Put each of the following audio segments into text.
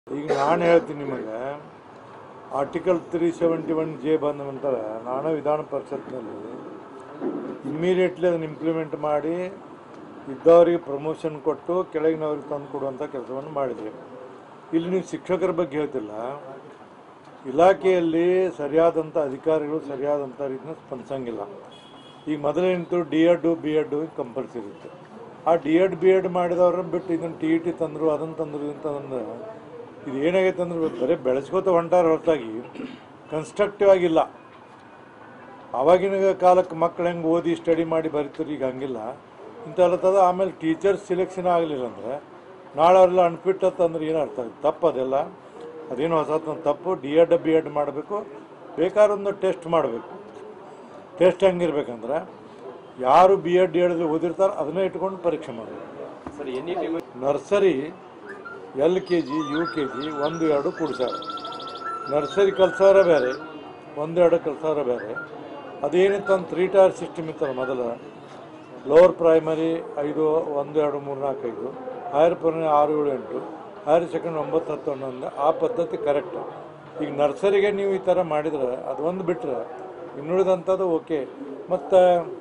ಈಗ ನಾನು ಹೇಳ್ತೀನಿ ನಿಮಗೆ article three seventy one J ಬಂದ ನಂತರ ನಾನು ವಿಧಾನ ಪರಿಷತ್ನಲ್ಲಿ ಇಮ್ಮಿಡಿಯೇಟ್ಲಿ ಅದನ್ನು ಇಂಪ್ಲಿಮೆಂಟ್ ಮಾಡಿ ಇದ್ದವರಿಗೆ ಪ್ರಮೋಷನ್ ಕೊಟ್ಟು ಕೆಳಗಿನವ್ರಿಗೆ ತಂದು ಕೊಡುವಂಥ ಕೆಲಸವನ್ನು ಮಾಡಿದೆ ಇಲ್ಲಿ ನೀವು ಶಿಕ್ಷಕರ ಬಗ್ಗೆ ಹೇಳ್ತಿಲ್ಲ ಇಲಾಖೆಯಲ್ಲಿ ಸರಿಯಾದಂಥ ಅಧಿಕಾರಿಗಳು ಸರಿಯಾದಂಥ ರೀತಿಯ ಸ್ಪಂದಿಸಂಗಿಲ್ಲ ಈಗ ಮೊದಲೇನಿತ್ತು D Ed B Ed compulsory ಇತ್ತು ಆ ಡಿ ಎಡ್ ಬಿ ಎಡ್ ಮಾಡಿದವ್ರನ್ನ ಬಿಟ್ಟು ಇದನ್ನು ಟಿ ಇ ಟಿ ತಂದರು ಅದನ್ನು ತಂದರು ಇದನ್ನು ತಂದ್ರೆ ಇದು ಏನಾಗೈತೆ ಅಂದ್ರೆ ಬರೀ ಬೆಳೆಸ್ಕೋತ ಹೊಂಟಾರ ಹೊರತಾಗಿ ಕನ್ಸ್ಟ್ರಕ್ಟಿವ್ ಆಗಿಲ್ಲ ಆವಾಗಿನ ಕಾಲಕ್ಕೆ ಮಕ್ಳು ಹೆಂಗೆ ಓದಿ ಸ್ಟಡಿ ಮಾಡಿ ಬರೀತಾರೆ ಈಗ ಹಂಗಿಲ್ಲ ಇಂಥಲ್ಲತ್ತದ ಆಮೇಲೆ ಟೀಚರ್ಸ್ ಸಿಲೆಕ್ಷನ್ ಆಗಲಿಲ್ಲ ಅಂದರೆ ನಾಳೆ ಅವರೆಲ್ಲ ಅನ್ಫಿಟ್ ಅಂತಂದ್ರೆ ಏನು ಅರ್ಥ ಆಗುತ್ತೆ ತಪ್ಪು ಅದೆಲ್ಲ ಅದೇನು ಹೊಸ ತಪ್ಪು ಡಿ ಎಡ್ ಬಿ ಎಡ್ ಮಾಡಬೇಕು ಬೇಕಾದೊಂದು ಟೆಸ್ಟ್ ಮಾಡಬೇಕು ಟೆಸ್ಟ್ ಹೆಂಗಿರ್ಬೇಕಂದ್ರೆ ಯಾರು ಬಿ ಎಡ್ ಡಿ ಎಡ್ ಓದಿರ್ತಾರೆ ಅದನ್ನೇ ಇಟ್ಕೊಂಡು ಪರೀಕ್ಷೆ ಮಾಡಬೇಕು sir N E T nursery L K G U K G ಒಂದು ಎರಡು ಕೂಡ್ಸಾರ ನರ್ಸರಿ ಕಲ್ಸೋರ ಬೇರೆ ಒಂದು ಎರಡು ಕಲ್ಸೋರ ಬೇರೆ ಅದೇನಿತ್ತು ಒಂದು ತ್ರೀ ಟೈರ್ ಸಿಸ್ಟಮ್ ಇತ್ತಲ್ಲ ಮೊದಲು ಲೋವರ್ ಪ್ರೈಮರಿ ಐದು ಒಂದು ಎರಡು ಮೂರು ನಾಲ್ಕು ಐದು ಹೈಯರ್ ಪ್ರೈಮರಿ ಆರು ಏಳು ಎಂಟು ಹೈಯರ್ ಸೆಕೆಂಡ್ ಒಂಬತ್ತು ಹತ್ತು ಹನ್ನೊಂದು ಆ ಪದ್ಧತಿ ಕರೆಕ್ಟ್ ಈಗ ನರ್ಸರಿಗೆ ನೀವು ಈ ಥರ ಮಾಡಿದ್ರೆ ಅದು ಒಂದು ಬಿಟ್ಟರೆ ಇನ್ನುಳಿದಂಥದ್ದು ಓಕೆ ಮತ್ತು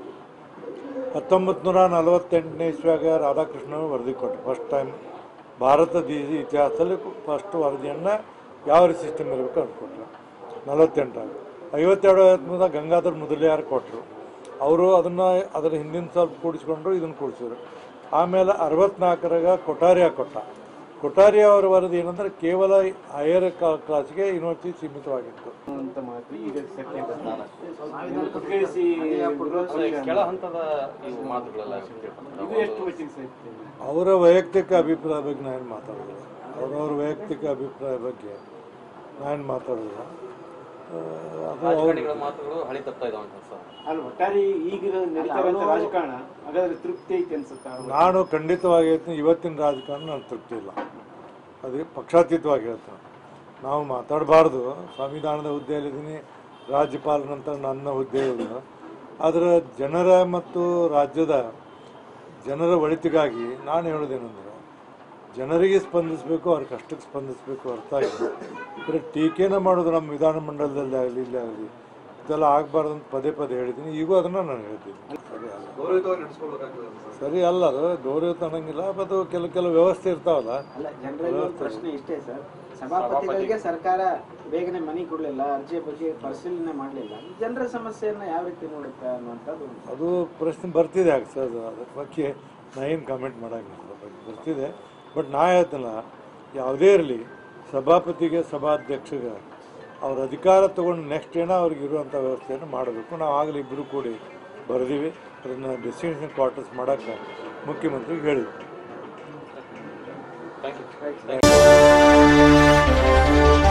ಹತ್ತೊಂಬತ್ತು ನೂರ ನಲವತ್ತೆಂಟನೇ ಇಸ್ವಿಯಾಗ ರಾಧಾಕೃಷ್ಣ ವರದಿ ಕೊಟ್ಟರು ಫಸ್ಟ್ ಟೈಮ್ ಭಾರತದ ಈ ಇತಿಹಾಸದಲ್ಲಿ ಫಸ್ಟ್ ವರದಿಯನ್ನು ಯಾವ ರೀತಿ ಸಿಸ್ಟಮ್ ಇರಬೇಕು ಅಂತ ಕೊಟ್ಟರು ನಲವತ್ತೆಂಟಾಗ ಐವತ್ತೆರಡು ಐವತ್ಮೂರಾಗ ಗಂಗಾಧರ್ ಮುದಲಿಯಾರ್ ಕೊಟ್ಟರು ಅವರು ಅದನ್ನು ಅದರ ಹಿಂದಿನ ಸ್ವಲ್ಪ ಕೂಡಿಸ್ಕೊಂಡ್ರು ಇದನ್ನು ಕೂಡಿಸಿದ್ರು ಆಮೇಲೆ ಅರವತ್ನಾಲ್ಕರಾಗ ಕೊಠಾರಿಯ ಕೊಟ್ಟ ಕೊಠಾರಿಯ ಅವರ ವರದಿ ಏನಂದ್ರೆ ಕೇವಲ ಹೈಯರ್ ಕ್ಲಾಸ್ಗೆ ಯೂನಿವರ್ಸಿಟಿ ಸೀಮಿತವಾಗಿತ್ತು ಅಂತ ಮಾತು ಈಗ ಸತ್ಯ ಇದನ್ನು ಪರಿಗಣಿಸಿ ವಿರೋಧ ಪಕ್ಷ- ಕೆಳ ಹಂತದ ಇವು ಮಾತುಗಳೆಲ್ಲ ಇದು ಎಷ್ಟು ಮಟ್ಟಿಗೆ ಸತ್ಯ ಅವರ ವೈಯಕ್ತಿಕ ಅಭಿಪ್ರಾಯ ಬಗ್ಗೆ ನಾನು ಮಾತಾಡೋದಿಲ್ಲ ಅವರವ್ರ ವೈಯಕ್ತಿಕ ಅಭಿಪ್ರಾಯ ಬಗ್ಗೆ ನಾನು ಮಾತಾಡೋದಿಲ್ಲ ಆ, ಅದು ಅವ್ರ ರಾಜಕಾರಣಿಗಳ ಮಾತುಗಳು ಹಳಿ ತಪ್ತಾ ಇದಾವ ಅಂತ ಸರ್ ಅಲ್ಲ ಒಟ್ಟಾರೆ ಈಗ ನಡೀತಾ ಇರುವಂತ ರಾಜಕಾರಣ ಹಾಗಾದ್ರೆ ತೃಪ್ತಿ ಐತೆ ಅನ್ಸುತ್ತಾ ನಾನು ಖಂಡಿತವಾಗಿ ಹೇಳ್ತೀನಿ ಇವತ್ತಿನ ರಾಜಕಾರಣ ನಾನು ತೃಪ್ತಿ ಇಲ್ಲ ಅದು ಪಕ್ಷಾತೀತವಾಗಿ ಹೇಳ್ತೀನಿ ನಾವು ಮಾತಾಡಬಾರ್ದು ಸಂವಿಧಾನದ ಹುದ್ದೆಯಲ್ಲಿದ್ದೀನಿ ರಾಜ್ಯಪಾಲ ನಂತರ ನನ್ನ ಹುದ್ದೆ ಇಲ್ಲ ಆದರೆ ಜನರ ಮತ್ತು ರಾಜ್ಯದ ಜನರ ಒಳಿತಿಗಾಗಿ ನಾನು ಹೇಳೋದೇನೆಂದ್ರೆ ಜನರಿಗೆ ಸ್ಪಂದಿಸಬೇಕು ಅವ್ರ ಕಷ್ಟಕ್ಕೆ ಸ್ಪಂದಿಸಬೇಕು ಹೊರತಾಗಿ ಬರೀ ಟೀಕೆನ ಮಾಡೋದು ನಮ್ಮ ವಿಧಾನಮಂಡಲದಲ್ಲಿ ಆಗಲಿ ಇಲ್ಲಿ ಆಗಲಿ ಇದೆಲ್ಲ ಆಗಬಾರ್ದು ಅಂತ ಪದೇ ಪದೇ ಹೇಳಿದ್ದೀನಿ ಈಗೂ ಅದನ್ನು ನಾನು ಹೇಳ್ತೀನಿ ಸರಿ ಅಲ್ಲ ಸರಿ ಅಲ್ಲ ಅದು ಗೌರವ ಅನ್ನಂಗಿಲ್ಲ ಅದು ಕೆಲವು ಕೆಲವು ವ್ಯವಸ್ಥೆ ಇರ್ತಾವಲ್ಲ ಅಲ್ಲ ಜನರಲ್ಲಿ ಒಂದು ಪ್ರಶ್ನೆ ಇಷ್ಟೇ ಸರ್ ಸಭಾಪತಿಗಳಿಗೆ ಸರ್ಕಾರ ಬೇಗನೆ ಮನೆ ಕೊಡ್ಲಿಲ್ಲ ಅರ್ಜಿಯ ಬಗ್ಗೆ ಪರಿಶೀಲನೆ ಮಾಡಲಿಲ್ಲ ಜನರ ಸಮಸ್ಯೆಯನ್ನ ಯಾವ ರೀತಿ ನೋಡುತ್ತೆ ಅನ್ನುವಂಥದ್ದು ಒಂದು ಅದು ಪ್ರಶ್ನೆ ಬರ್ತಿದೆ ಆಗ ಸರ್ ಅದ್ರ ಬಗ್ಗೆ ನಾ ಏನು ಕಾಮೆಂಟ್ ಮಾಡೋಂಗಿಲ್ಲ ಅದ್ರ ಬಗ್ಗೆ ಬರ್ತಿದೆ ಬಟ್ ನಾ ಹೇಳ್ತೇನಲ್ಲ ಯಾವುದೇ ಇರಲಿ ಸಭಾಪತಿಗೆ ಸಭಾಧ್ಯಕ್ಷಗೆ ಅವ್ರ ಅಧಿಕಾರ ತಗೊಂಡು ನೆಕ್ಸ್ಟ್ ಏನೋ ಅವ್ರಿಗೆ ಇರುವಂಥ ವ್ಯವಸ್ಥೆಯನ್ನು ಮಾಡಬೇಕು ನಾವು ಆಗಲಿ ಇಬ್ಬರು ಕೂಡಿ ಬರೆದೀವಿ ಅದನ್ನು ಡೆಸ್ಟಿನೇಷನ್ ಕ್ವಾರ್ಟರ್ಸ್ ಮಾಡೋಕ್ಕೆ ಮುಖ್ಯಮಂತ್ರಿಗೆ ಹೇಳಿದ್ವಿ ಥ್ಯಾಂಕ್ ಯು